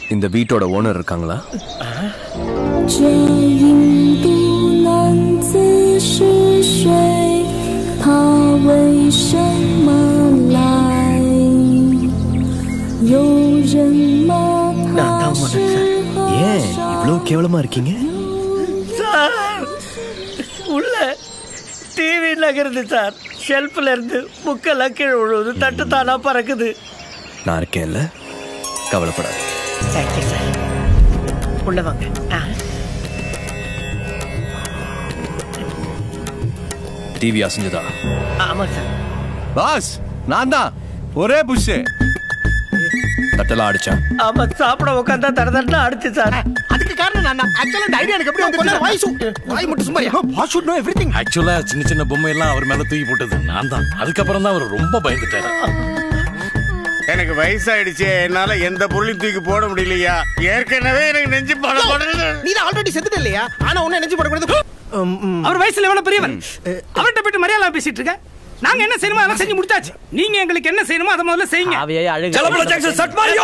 இந்த வீட்டோட ஓனர் இருக்காங்களா 这印度男子是谁？他为什么来？有人骂他是和 ஏன் இவ்வளோ கேவலமா இருக்கீங்க சார் உள்ள டிவி நகருது சார் ஷெல்ஃப்ல இருந்து புக்கெல்லாம் கீழே விழுவுது தட்டு தானா பறக்குது நான் இருக்கேன்ல கவலைப்படாது தேங்க்யூ சார் உள்ள வாங்க ஆ. டிவி அசைஞ்சதா ஆமா சார் பாஸ் நான் தான் ஒரே புஷ் தட்டெல்லாம் அடிச்சேன் ஆமா சாப்பிட உட்காந்தா தர தட்டா அடிச்சு சார் அதுக்கு காரணம் நான் தான் ஆக்சுவலா இந்த ஐடியா எனக்கு எப்படி வந்து வாய் சு வாய் மட்டும் சும்மா வாய் ஷுட் நோ எவ்ரிதிங் ஆக்சுவலா சின்ன சின்ன பொம்மை எல்லாம் அவர் மேல தூக்கி போட்டது நான் தான் அதுக்கப்புறம் தான் அவர் ரொம்ப பயந்துட்டாரு எனக்கு வயசாயிடுச்சு என்னால எந்த பொருளையும் தூக்கி போட முடியலையா ஏற்கனவே எனக்கு நெஞ்சு படம் படுறது நீ தான் ஆல்ரெடி செத்துட்ட இல்லையா ஆனா ஒண்ணு நினைச்சு போடக்கூடாது அவர் வயசுல எவ்வளவு பெரியவர் அவர்கிட்ட போயிட்டு மரியாதை பேசிட்டு இருக்க நாங்க என்ன செய்யணுமோ அதெல்லாம் செஞ்சு முடிச்சாச்சு நீங்க எங்களுக்கு என்ன செய்யணுமோ அதை முதல்ல செய்யுங்க அவையே அழுகு செலபல ஜாக்சன் சட் மாரியோ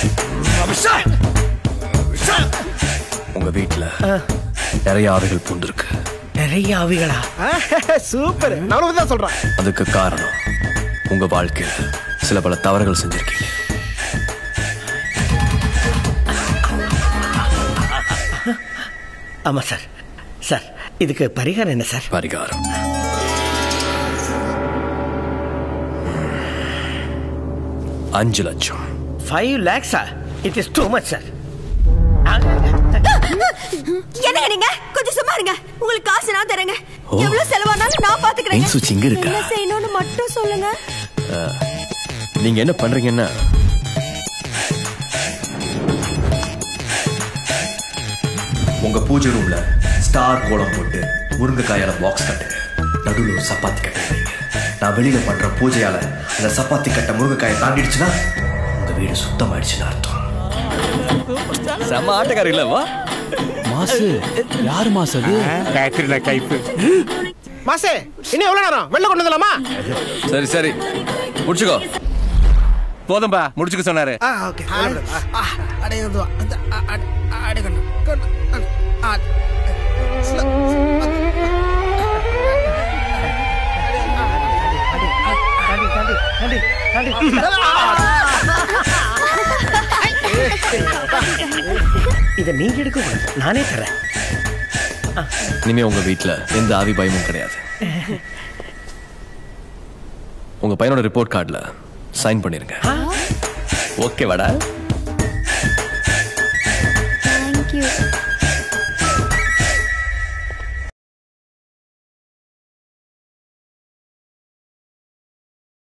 உங்க வீட்ல நிறைய ஆவிகள் பூந்திருக்கு நிறைய அவிகளா சூப்பர் நான் தான் சொல்றேன் அதுக்கு காரணம் உங்க வாழ்க்கையில சில பல தவறுகள் செஞ்சிருக்கீங்க ஆமா சார் சார் இதுக்கு பரிகாரம் என்ன சார் பரிகாரம் அஞ்சு லட்சம் ஃபைவ் லேக்ஸா it is too much sir என்னங்க நீங்க கொஞ்சம் சும்மா இருங்க உங்களுக்கு காசு நான் தரேங்க ஓ. எவ்வளவு செலவானாலும் நான் பாத்துக்கிறேன் ஏன் சுச்சி இங்க இருக்கா? என்ன செய்யணும்னு மட்டும் சொல்லுங்க நீங்க என்ன பண்றீங்கன்னா உங்க பூஜை ரூம்ல ஸ்டார் கோலம் போட்டு முருங்கைக்காயால பாக்ஸ் கட்டுங்க நடுவில் ஒரு சப்பாத்தி கட்டை வைங்க நான் வெளியில பண்ற பூஜையால அந்த சப்பாத்தி கட்டை முருங்கைக்காயை தாண்டிடுச்சுன்னா உங்க வீடு சுத்தமாயிடுச்சுன்னு அர்த்தம் செம்ம ஆட்டக்காரி இல்லவா மாசு யாரு மாசு அது காயத்ரி கைப்பு மாசே இன்னும் எவ்வளவு நேரம் வெளில கொண்டு வரலாமா சரி சரி முடிச்சுக்கோ போதும்பா முடிச்சுக்க சொன்னாரு ஆ ஓகே அடையது அடையணும் இதை நீங்க எடுக்க கூடாது நானே தரேன் இனிமே உங்க வீட்ல எந்த ஆவி பயமும் கிடையாது உங்க பையனோட ரிப்போர்ட் கார்டுல சைன் பண்ணிருங்க ஓகே வாடா